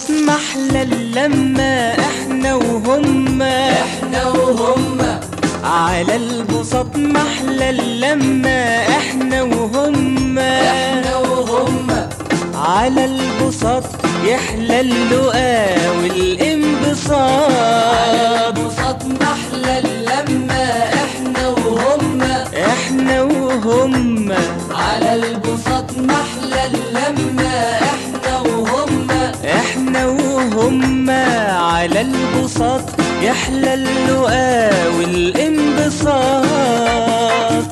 محلى اللمة احنا وهم احنا وهم على البساط محلى اللمة احنا وهم احنا وهم على البساط يحلى اللقا والانبساط بساط محلى اللمة احنا وهم احنا وهم على البساط محلى اللمة احنا وهم احنا وهم على البساط يحلى اللقا والانبساط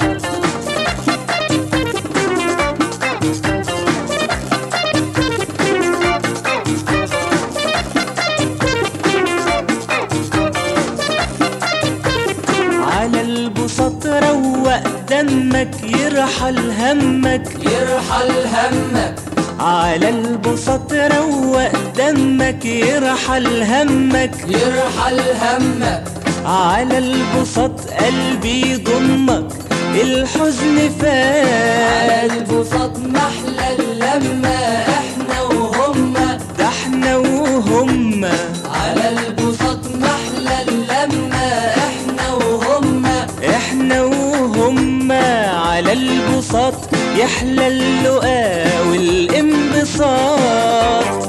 على البساط روق دمك يرحل همك يرحل همك على البساط روق دمك يرحل همك يرحل همك على البساط قلبي يضمك الحزن على فات البساط محلى اللمة احنا وهم ده احنا وهم على البساط محلى اللمة احنا وهم احنا وهم على البساط يحلى اللقا والانبساط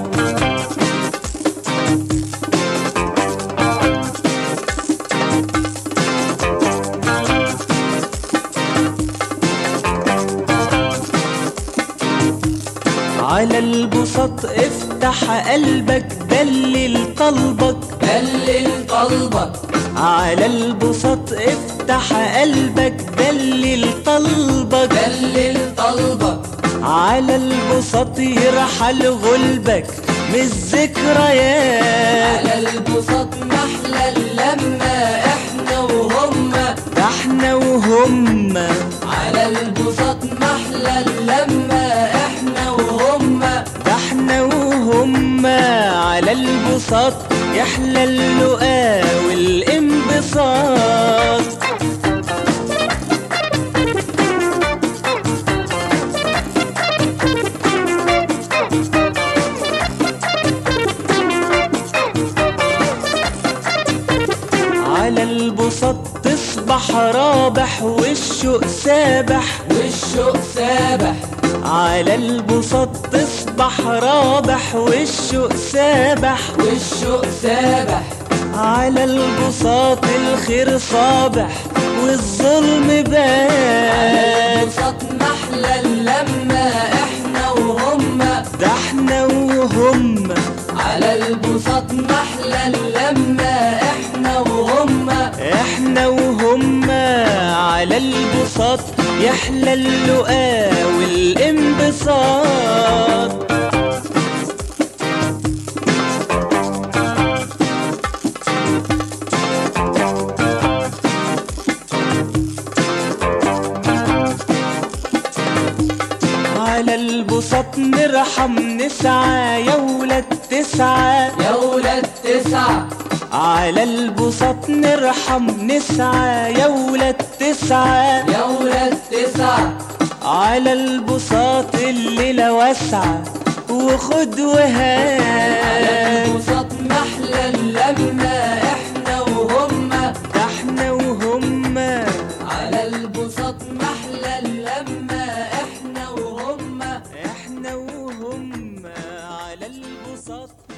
على البساط افتح قلبك دلل طلبك دلل قلبك على البساط افتح قلبك دلل طلبك دلل قلبك على البساط يرحل غلبك من الذكريات على البساط محلى اللمة احنا وهم ده احنا وهم على البساط محلى اللمة احنا وهم ده احنا وهم على البساط يحلى اللقا والانبساط على البساط تصبح رابح والشوق سابح والشوق سابح على البساط تصبح رابح والشوق سابح والشوق سابح على البساط الخير صابح والظلم على بات البساط محلى اللمة احنا وهم ده احنا وهم على البساط محلى اللمة احنا وهم احنا وهم على البساط يحلى اللقا والانبساط على البساط نرحم نسعى يا ولاد تسعى يا ولاد تسعة على البساط نرحم نسعى يا ولاد تسعى يا ولاد تسعة على البساط الليلة واسعة وخد على وهات البساط محلى اللمة احنا وهم ده احنا وهم على البساط محلى اللمة احنا وهم احنا وهم على البساط